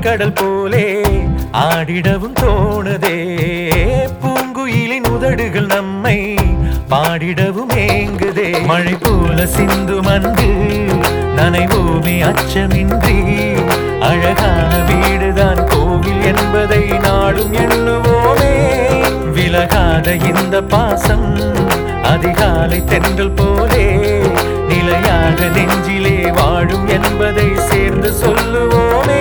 அலைக்கடல் போலே ஆடிடவும் தோணுதே பூங்குயிலின் உதடுகள் நம்மை பாடிடவும் ஏங்குதே மழை போல சிந்து மன்று நனைவோமே அச்சமின்றி அழகான வீடுதான் கோவில் என்பதை நாடும் எண்ணுவோமே விலகாத இந்த பாசம் அதிகாலை தென்றல் போலே நிலையாக நெஞ்சிலே வாழும் என்பதை சேர்ந்து சொல்லுவோமே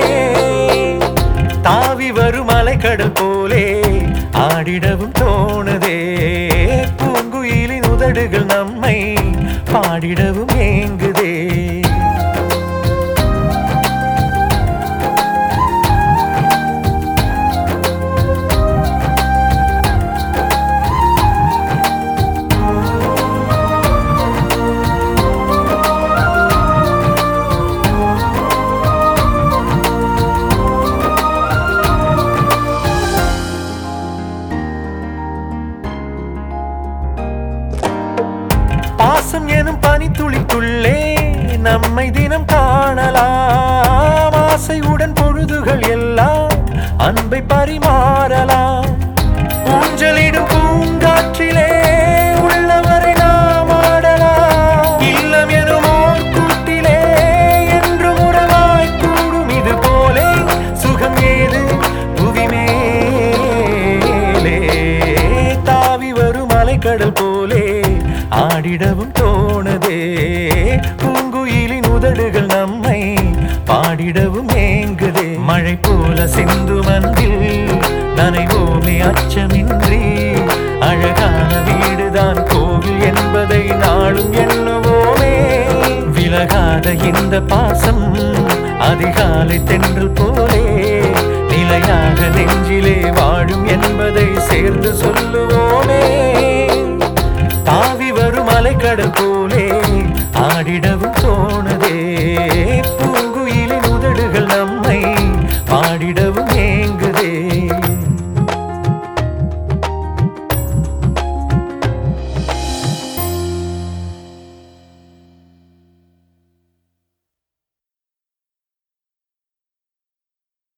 தாவி வரும் அலைக்கடல் போலே ஆடிடவும் தோணுதே பூங்குயிலின் உதடுகள் நம்மை பாடிடவும் ஏங்குதே பாசம் எனும் பனித்துளிக்குள்ளே நம்மை தினம் காணலாம் ஆசையுடன் பொழுதுகள் எல்லாம் அன்பை பரிமாறலாம் ஊஞ்சலிடும் பூங்காற்றிலே உள்ளவரை நாம் ஆடலாம் இல்லம் எனும் ஓர் கூட்டிலே என்றும் உறவாய் கூடும் இது போலே சுகம் ஏது புவி மேலே தாவி வரும் அலைக்கடல் போலே ஆடிடவும் தோணுதே பூங்குயிலின் உதடுகள் நம்மை பாடிடவும் ஏங்குதே மழை போல சிந்து மந்தில் நனைவோமே அச்சமின்றி அழகான வீடுதான் கோவில் என்பதை நாளும் எண்ணுவோமே விலகாத இந்த பாசம் அதிகாலை தென்றல் போலே நிலையாக நெஞ்சிலே வாழும் என்பதை சேர்ந்து சொல்லு